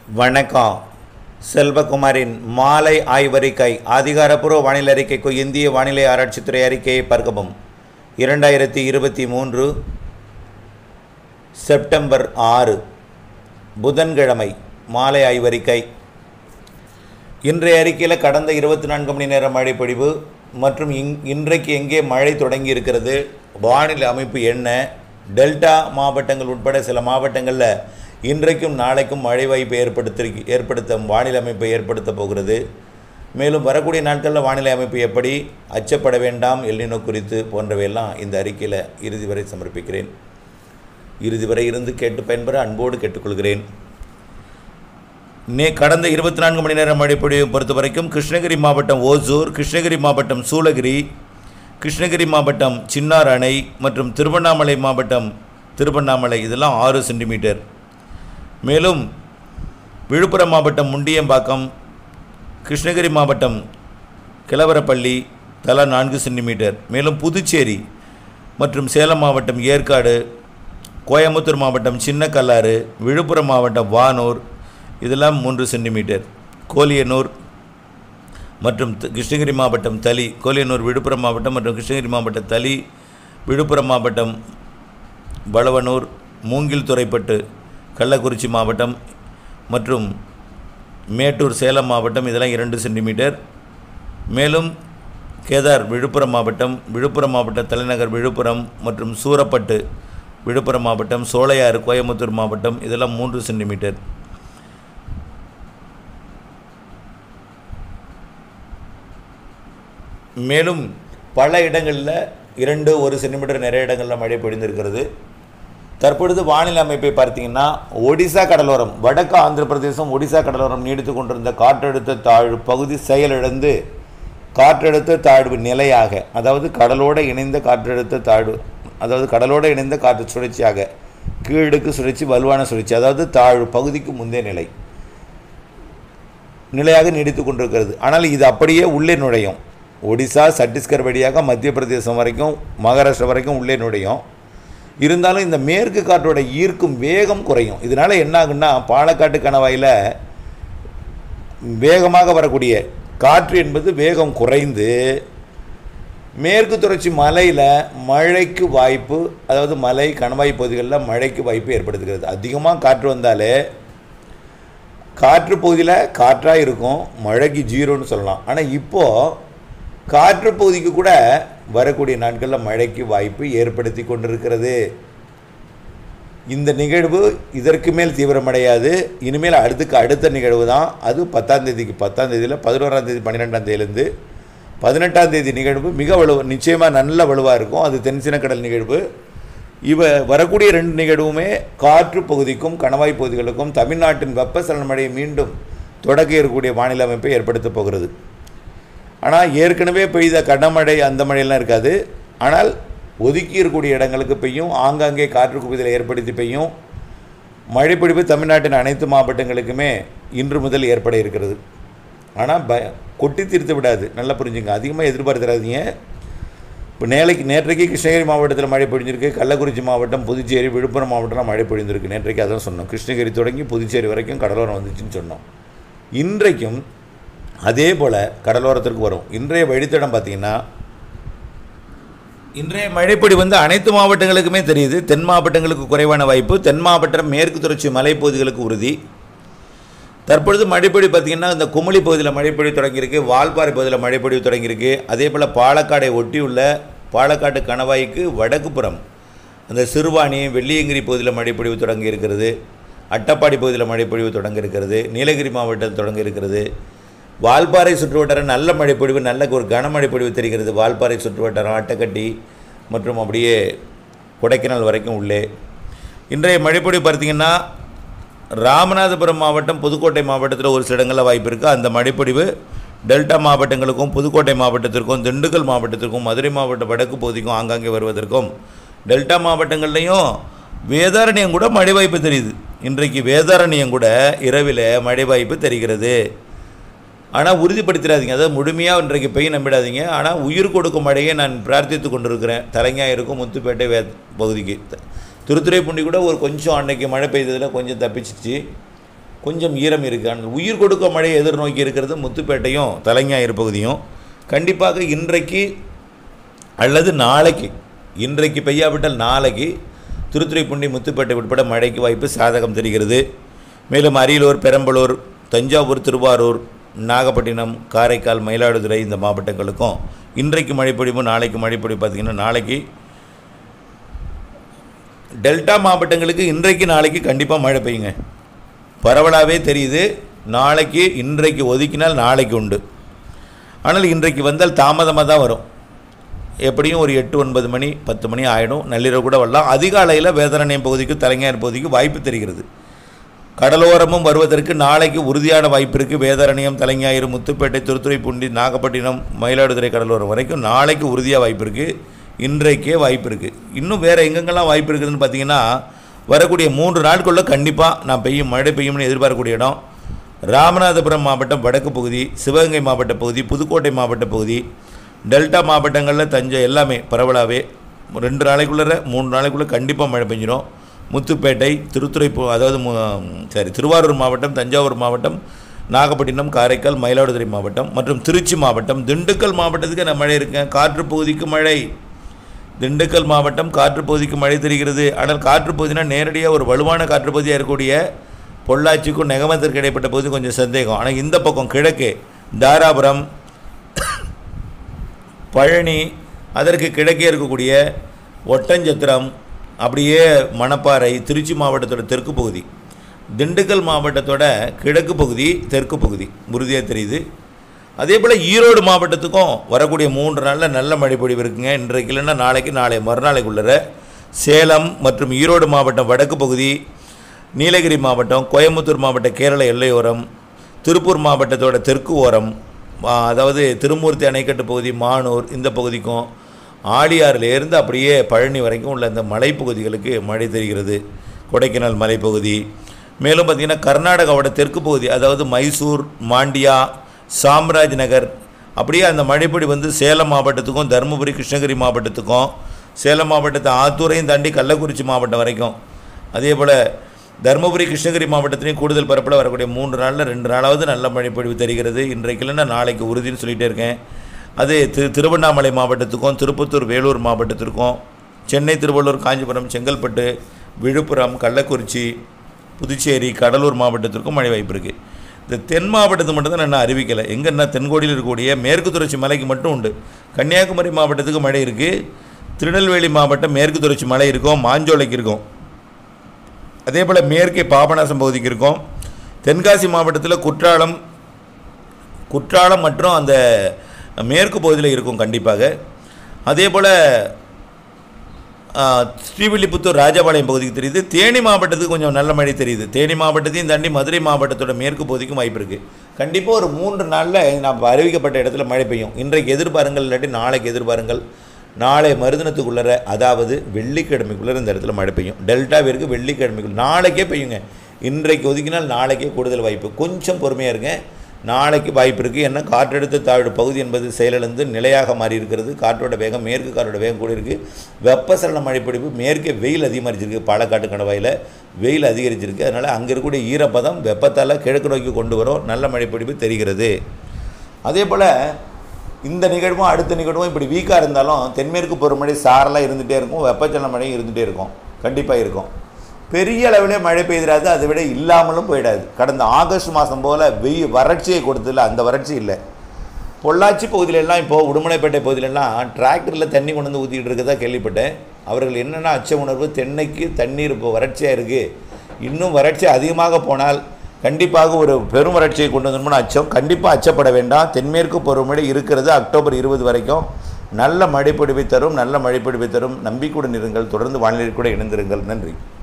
வணக்கம் செல்வகுமாரின் மாலை ஆய்வறிக்கை அதிகாரப்பூர்வ வானிலை அறிக்கைக்கு இந்திய வானிலை ஆராய்ச்சித்துறை அறிக்கையை பார்க்கவும் இரண்டாயிரத்தி இருபத்தி மூன்று செப்டம்பர் ஆறு புதன்கிழமை மாலை ஆய்வறிக்கை இன்றைய அறிக்கையில் கடந்த இருபத்தி நான்கு மணி நேர மழை பொழிவு மற்றும் இங் இன்றைக்கு எங்கே மழை தொடங்கி இருக்கிறது வானிலை அமைப்பு என்ன டெல்டா மாவட்டங்கள் உட்பட சில மாவட்டங்களில் இன்றைக்கும் நாளைக்கும் மழை வாய்ப்பை ஏற்படுத்தி ஏற்படுத்த வானிலை அமைப்பை ஏற்படுத்த போகிறது மேலும் வரக்கூடிய நாட்களில் வானிலை அமைப்பு எப்படி அச்சப்பட வேண்டாம் எல்லினோ குறித்து போன்றவையெல்லாம் இந்த அறிக்கையில் இறுதி வரை சமர்ப்பிக்கிறேன் இறுதி வரை இருந்து கேட்டு பயன்பெற அன்போடு கேட்டுக்கொள்கிறேன் நே கடந்த இருபத்தி நான்கு மணி நேரம் மழைப்பொழிவை பொறுத்த வரைக்கும் கிருஷ்ணகிரி மாவட்டம் ஓசூர் கிருஷ்ணகிரி மாவட்டம் சூளகிரி கிருஷ்ணகிரி மாவட்டம் சின்னார் அணை மற்றும் திருவண்ணாமலை மாவட்டம் திருவண்ணாமலை இதெல்லாம் ஆறு சென்டிமீட்டர் மேலும் விழுப்புரம் மாவட்டம் முண்டியம்பாக்கம் கிருஷ்ணகிரி மாவட்டம் கிளவரப்பள்ளி தலா நான்கு சென்டிமீட்டர் மேலும் புதுச்சேரி மற்றும் சேலம் மாவட்டம் ஏற்காடு கோயம்புத்தூர் மாவட்டம் சின்ன கல்லாறு விழுப்புரம் மாவட்டம் வானூர் இதெல்லாம் மூன்று சென்டிமீட்டர் கோலியனூர் மற்றும் த- கிருஷ்ணகிரி மாவட்டம் தளி கோலியனூர் விழுப்புரம் மாவட்டம் மற்றும் கிருஷ்ணகிரி மாவட்டம் தளி விழுப்புரம் மாவட்டம் பலவனூர் மூங்கில் துறைப்பட்டு கள்ளக்குறிச்சி மாவட்டம் மற்றும் மேட்டூர் சேலம் மாவட்டம் இதெல்லாம் இரண்டு சென்டிமீட்டர் மேலும் கேதார் விழுப்புரம் மாவட்டம் விழுப்புரம் மாவட்ட தலைநகர் விழுப்புரம் மற்றும் சூரப்பட்டு விழுப்புரம் மாவட்டம் சோலையாறு கோயம்புத்தூர் மாவட்டம் இதெல்லாம் மூன்று சென்டிமீட்டர் மேலும் பல இடங்களில் இரண்டு ஒரு சென்டிமீட்டர் நிறைய இடங்களில் மழை பொழிந்திருக்கிறது தற்பொழுது வானிலை அமைப்பை பார்த்தீங்கன்னா ஒடிசா கடலோரம் வடக்கு ஆந்திர பிரதேசம் ஒடிசா கடலோரம் நீடித்து கொண்டிருந்த காற்றழுத்த தாழ்வு பகுதி செயலிழந்து காற்றழுத்த தாழ்வு நிலையாக அதாவது கடலோடு இணைந்த காற்றழுத்த தாழ்வு அதாவது கடலோடு இணைந்த காற்று சுழற்சியாக கீழடுக்கு சுழற்சி வலுவான சுழற்சி அதாவது தாழ்வு பகுதிக்கு முந்தைய நிலை நிலையாக நீடித்து கொண்டிருக்கிறது ஆனால் இது அப்படியே உள்ளே நுழையும் ஒடிசா சத்தீஸ்கர் வழியாக மத்திய பிரதேசம் வரைக்கும் மகாராஷ்டிரா வரைக்கும் உள்ளே நுழையும் இருந்தாலும் இந்த மேற்கு காற்றோட ஈர்க்கும் வேகம் குறையும் இதனால் என்ன ஆகுன்னா பாலக்காட்டு கணவாயில் வேகமாக வரக்கூடிய காற்று என்பது வேகம் குறைந்து மேற்கு தொடர்ச்சி மலையில் மழைக்கு வாய்ப்பு அதாவது மலை கணவாய் பகுதிகளில் மழைக்கு வாய்ப்பு ஏற்படுத்துகிறது அதிகமாக காற்று வந்தாலே காற்று பகுதியில் காற்றாக இருக்கும் மழைக்கு ஜீரோன்னு சொல்லலாம் ஆனால் இப்போது காற்று பகுதிக்கு கூட வரக்கூடிய நாட்களில் மழைக்கு வாய்ப்பு ஏற்படுத்தி கொண்டிருக்கிறது இந்த நிகழ்வு இதற்கு மேல் தீவிரமடையாது இனிமேல் அடுத்துக்கு அடுத்த நிகழ்வு தான் அது பத்தாம் தேதிக்கு பத்தாம் தேதியில் பதினோராம் தேதி பன்னிரெண்டாம் தேதியிலேருந்து பதினெட்டாம் தேதி நிகழ்வு மிக வலுவ நிச்சயமாக நல்ல வலுவாக இருக்கும் அது தென்சினக்கடல் நிகழ்வு இவ வரக்கூடிய ரெண்டு நிகழ்வுமே காற்று பகுதிக்கும் கணவாய் பகுதிகளுக்கும் தமிழ்நாட்டின் வெப்பசலன மழையை மீண்டும் தொடக்க இருக்கக்கூடிய வானிலை அமைப்பை ஏற்படுத்தப் போகிறது ஆனால் ஏற்கனவே பெய்த கனமழை அந்த மழையெல்லாம் இருக்காது ஆனால் ஒதுக்கி இருக்கக்கூடிய இடங்களுக்கு பெய்யும் ஆங்காங்கே காற்று குவிதலை ஏற்படுத்தி பெய்யும் மழைப்பிடிப்பு தமிழ்நாட்டின் அனைத்து மாவட்டங்களுக்குமே இன்று முதல் ஏற்பட இருக்கிறது ஆனால் ப கொட்டி தீர்த்து விடாது நல்லா புரிஞ்சுங்க அதிகமாக எதிர்பார்த்துறாதீங்க இப்போ நேலைக்கு நேற்றைக்கு கிருஷ்ணகிரி மாவட்டத்தில் மழை பொழிஞ்சிருக்கு கள்ளக்குறிச்சி மாவட்டம் புதுச்சேரி விழுப்புரம் மாவட்டம்லாம் மழை பொழிந்திருக்கு நேற்றைக்கு அதான் சொன்னோம் கிருஷ்ணகிரி தொடங்கி புதுச்சேரி வரைக்கும் கடலோரம் வந்துச்சுன்னு சொன்னோம் இன்றைக்கும் அதே போல் கடலோரத்திற்கு வரும் இன்றைய வழித்தடம் பார்த்தீங்கன்னா இன்றைய மழைப்பொடி வந்து அனைத்து மாவட்டங்களுக்குமே தெரியுது தென் மாவட்டங்களுக்கு குறைவான வாய்ப்பு தென் மாவட்டம் மேற்கு தொடர்ச்சி மலைப்பகுதிகளுக்கு உறுதி தற்பொழுது மழைப்பொழி பார்த்திங்கன்னா இந்த குமுளி பகுதியில் மழைப்பொழி தொடங்கியிருக்கு வால்பாறை பகுதியில் மழைப்பொழி தொடங்கியிருக்கு அதே போல் பாலக்காடை ஒட்டியுள்ள பாலக்காட்டு கணவாய்க்கு வடக்கு புறம் அந்த சிறுவாணி வெள்ளியங்கிரி பகுதியில் மழைப்பொழிவு தொடங்கி இருக்கிறது அட்டப்பாடி பகுதியில் மழைப்பொழிவு தொடங்க இருக்கிறது நீலகிரி மாவட்டத்தில் தொடங்க இருக்கிறது வால்பாறை சுற்றுவட்டாரம் நல்ல மழைப்பொழிவு நல்ல ஒரு கனமழை பொழிவு தெரிகிறது வால்பாறை சுற்றுவட்டாரம் அட்டக்கட்டி மற்றும் அப்படியே கொடைக்கானல் வரைக்கும் உள்ளே இன்றைய மழைப்பொழிவு பார்த்தீங்கன்னா ராமநாதபுரம் மாவட்டம் புதுக்கோட்டை மாவட்டத்தில் ஒரு சில இடங்களில் வாய்ப்பு இருக்குது அந்த மழைப்பொழிவு டெல்டா மாவட்டங்களுக்கும் புதுக்கோட்டை மாவட்டத்திற்கும் திண்டுக்கல் மாவட்டத்திற்கும் மதுரை மாவட்ட வடக்கு பகுதிக்கும் ஆங்காங்கே வருவதற்கும் டெல்டா மாவட்டங்கள்லையும் வேதாரண்யம் கூட மழை வாய்ப்பு தெரியுது இன்றைக்கு வேதாரண்யம் கூட இரவில் மழை வாய்ப்பு தெரிகிறது ஆனால் உறுதிப்படுத்திடாதீங்க அதாவது முழுமையாக இன்றைக்கு பெய்ய நம்பிடாதீங்க ஆனால் உயிர் கொடுக்கும் மழையை நான் பிரார்த்தித்து கொண்டிருக்கிறேன் தலைஞாயிறுக்கும் முத்துப்பேட்டை வே பகுதிக்கு த- திருத்துறைப்பூண்டி கூட ஒரு கொஞ்சம் அன்னைக்கு மழை பெய்ததில் கொஞ்சம் தப்பிச்சிச்சு கொஞ்சம் ஈரம் இருக்குது ஆனால் உயிர் கொடுக்க மழையை எதிர்நோக்கி இருக்கிறது முத்துப்பேட்டையும் தலைஞாயிறு பகுதியும் கண்டிப்பாக இன்றைக்கு அல்லது நாளைக்கு இன்றைக்கு பெய்யாவிட்டால் நாளைக்கு திருத்துறைப்பூண்டி முத்துப்பேட்டை உட்பட மழைக்கு வாய்ப்பு சாதகம் தெரிகிறது மேலும் அரியலூர் பெரம்பலூர் தஞ்சாவூர் திருவாரூர் நாகப்பட்டினம் காரைக்கால் மயிலாடுதுறை இந்த மாவட்டங்களுக்கும் இன்றைக்கு மழைப்பொழிவு நாளைக்கு மழைப்பொழிவு பார்த்திங்கன்னா நாளைக்கு டெல்டா மாவட்டங்களுக்கு இன்றைக்கு நாளைக்கு கண்டிப்பாக மழை பெய்யுங்க பரவலாகவே தெரியுது நாளைக்கு இன்றைக்கு ஒதுக்கினால் நாளைக்கு உண்டு ஆனால் இன்றைக்கு வந்தால் தாமதமாக தான் வரும் எப்படியும் ஒரு எட்டு ஒன்பது மணி பத்து மணி ஆகிடும் நள்ளிரவு கூட வரலாம் அதிகாலையில் வேதரண்யம் பகுதிக்கு தலைஞர் பகுதிக்கு வாய்ப்பு தெரிகிறது கடலோரமும் வருவதற்கு நாளைக்கு உறுதியான வாய்ப்பு இருக்குது வேதாரண்யம் தலைஞாயிறு முத்துப்பேட்டை திருத்துறைப்பூண்டி நாகப்பட்டினம் மயிலாடுதுறை கடலோரம் வரைக்கும் நாளைக்கு உறுதியாக வாய்ப்பு இருக்குது இன்றைக்கே வாய்ப்பு இருக்குது இன்னும் வேறு எங்கெங்கெல்லாம் வாய்ப்பு இருக்குதுன்னு பார்த்தீங்கன்னா வரக்கூடிய மூன்று நாட்களுள்ள கண்டிப்பாக நான் பெய்யும் மழை பெய்யும்னு எதிர்பார்க்கக்கூடிய இடம் ராமநாதபுரம் மாவட்டம் வடக்கு பகுதி சிவகங்கை மாவட்ட பகுதி புதுக்கோட்டை மாவட்ட பகுதி டெல்டா மாவட்டங்களில் தஞ்சை எல்லாமே பரவலாகவே ரெண்டு நாளைக்குள்ளே மூணு நாளைக்குள்ளே கண்டிப்பாக மழை பெஞ்சிடும் முத்துப்பேட்டை திருத்துறை அதாவது மு- சரி திருவாரூர் மாவட்டம் தஞ்சாவூர் மாவட்டம் நாகப்பட்டினம் காரைக்கால் மயிலாடுதுறை மாவட்டம் மற்றும் திருச்சி மாவட்டம் திண்டுக்கல் மாவட்டத்துக்கு நான் மழை இருக்கேன் காற்று பகுதிக்கு மழை திண்டுக்கல் மாவட்டம் காற்று பகுதிக்கு மழை தெரிகிறது ஆனால் காற்று பகுதினா நேரடியாக ஒரு வலுவான காற்று பகுதியாக இருக்கக்கூடிய பொள்ளாச்சிக்கும் நெகமத்திற்கு இடைப்பட்ட பகுதி கொஞ்சம் சந்தேகம் ஆனால் இந்த பக்கம் கிழக்கே தாராபுரம் பழனி அதற்கு கிழக்கே இருக்கக்கூடிய ஒட்டஞ்சத்திரம் அப்படியே மணப்பாறை திருச்சி மாவட்டத்தோட தெற்கு பகுதி திண்டுக்கல் மாவட்டத்தோட கிழக்கு பகுதி தெற்கு பகுதி உறுதியாக தெரியுது அதே போல் ஈரோடு மாவட்டத்துக்கும் வரக்கூடிய மூன்று நாளில் நல்ல மழை பொழிவு இருக்குங்க இன்றைக்கு இல்லைன்னா நாளைக்கு நாளை மறுநாளைக்குள்ளே சேலம் மற்றும் ஈரோடு மாவட்டம் வடக்கு பகுதி நீலகிரி மாவட்டம் கோயம்புத்தூர் மாவட்ட கேரள எல்லையோரம் திருப்பூர் மாவட்டத்தோட தெற்கு ஓரம் ஆ, அதாவது திருமூர்த்தி அணைக்கட்டு பகுதி மானூர் இந்த பகுதிக்கும் ஆழியாறுலேருந்து அப்படியே பழனி வரைக்கும் உள்ள இந்த மலைப்பகுதிகளுக்கு மழை தெரிகிறது கொடைக்கானல் மலைப்பகுதி மேலும் பார்த்திங்கன்னா கர்நாடகாவோட தெற்கு பகுதி அதாவது மைசூர் மாண்டியா சாம்ராஜ் நகர் அப்படியே அந்த மழைப்பொடி வந்து சேலம் மாவட்டத்துக்கும் தருமபுரி கிருஷ்ணகிரி மாவட்டத்துக்கும் சேலம் மாவட்டத்தை ஆத்தூரையும் தாண்டி கள்ளக்குறிச்சி மாவட்டம் வரைக்கும் அதே போல் தருமபுரி கிருஷ்ணகிரி மாவட்டத்திலையும் கூடுதல் பரப்பில் வரக்கூடிய மூன்று நாளில் ரெண்டு நாளாவது நல்ல மழை பொழிவு தெரிகிறது இன்றைக்கு இல்லைன்னா நாளைக்கு உறுதின்னு சொல்லிகிட்டே இருக்கேன் அது திரு திருவண்ணாமலை மாவட்டத்துக்கும் திருப்பத்தூர் வேலூர் மாவட்டத்திற்கும் சென்னை திருவள்ளூர் காஞ்சிபுரம் செங்கல்பட்டு விழுப்புரம் கள்ளக்குறிச்சி புதுச்சேரி கடலூர் மாவட்டத்திற்கும் மழை வாய்ப்பு இருக்குது இந்த தென் மாவட்டத்துக்கு மட்டும் தான் நான் அறிவிக்கலை எங்கன்னா தென்கோடியில் இருக்கக்கூடிய மேற்கு தொடர்ச்சி மலைக்கு மட்டும் உண்டு கன்னியாகுமரி மாவட்டத்துக்கு மழை இருக்குது திருநெல்வேலி மாவட்டம் மேற்கு தொடர்ச்சி மலை இருக்கும் மாஞ்சோலைக்கு இருக்கும் அதே போல் மேற்கே பாபநாசம் பகுதிக்கு இருக்கும் தென்காசி மாவட்டத்தில் குற்றாலம் குற்றாலம் மற்றும் அந்த மேற்கு பகுதியில் இருக்கும் கண்டிப்பாக அதே போல் ஸ்ரீவில்லிபுத்தூர் ராஜபாளையம் பகுதிக்கு தெரியுது தேனி மாவட்டத்துக்கு கொஞ்சம் நல்ல மழை தெரியுது தேனி மாவட்டத்தையும் தாண்டி மதுரை மாவட்டத்தோட மேற்கு பகுதிக்கும் வாய்ப்பு இருக்குது கண்டிப்பாக ஒரு மூன்று நாளில் நம்ம அறிவிக்கப்பட்ட இடத்துல மழை பெய்யும் இன்றைக்கு எதிர்பாருங்கள் இல்லாட்டி நாளைக்கு எதிர்பாருங்கள் நாளை மருதினத்துக்குள்ளர அதாவது வெள்ளிக்கிழமைக்குள்ளே இந்த இடத்துல மழை பெய்யும் டெல்டாவிற்கு வெள்ளிக்கிழமைக்குள்ள நாளைக்கே பெய்யுங்க இன்றைக்கு ஒதுக்கினால் நாளைக்கே கூடுதல் வாய்ப்பு கொஞ்சம் பொறுமையாக இருங்க நாளைக்கு வாய்ப்பு இருக்குது ஏன்னா காற்றழுத்த தாழ்வு பகுதி என்பது செயலிழந்து நிலையாக மாறி இருக்கிறது காற்றோட வேகம் மேற்கு காற்றோட வேகம் கூட இருக்குது வெப்பசலன மழைப்பிடிப்பு மேற்கே வெயில் அதிகரிச்சிருக்கு பாலக்காட்டு கணவாயில் வெயில் அதிகரிச்சிருக்கு அதனால் அங்கே இருக்கக்கூடிய ஈரப்பதம் வெப்பத்தால் கிழக்கு நோக்கி கொண்டு வரும் நல்ல மழைப்பிடிப்பு தெரிகிறது அதே போல் இந்த நிகழ்வும் அடுத்த நிகழ்வும் இப்படி வீக்காக இருந்தாலும் தென்மேற்கு பருவமழை சாரலாக இருந்துகிட்டே இருக்கும் வெப்பச்சலன மழையும் இருந்துகிட்டே இருக்கும் கண்டிப்பாக இருக்கும் பெரிய அளவிலே மழை பெய்திராது அதை விட இல்லாமலும் போயிடாது கடந்த ஆகஸ்ட் மாதம் போல் வெய்ய வறட்சியை கொடுத்ததில்ல அந்த வறட்சி இல்லை பொள்ளாச்சி பகுதியிலெல்லாம் இப்போது உடுமலைப்பேட்டை பகுதியிலெல்லாம் டிராக்டரில் தண்ணி கொண்டு வந்து ஊற்றிக்கிட்டு இருக்கதா கேள்விப்பட்டேன் அவர்கள் என்னென்ன அச்ச உணர்வு தென்னைக்கு தண்ணீர் இப்போ வறட்சியாக இருக்குது இன்னும் வறட்சி அதிகமாக போனால் கண்டிப்பாக ஒரு பெரும் வறட்சியை கொண்டு வந்துடணும்னு அச்சம் கண்டிப்பாக அச்சப்பட வேண்டாம் தென்மேற்கு பருவமழை இருக்கிறது அக்டோபர் இருபது வரைக்கும் நல்ல மழைப்பொழிவை தரும் நல்ல மழைப்பொழிவை தரும் நம்பிக்கையுடன் இருங்கள் தொடர்ந்து வானிலை கூட இணைந்திருங்கள் நன்றி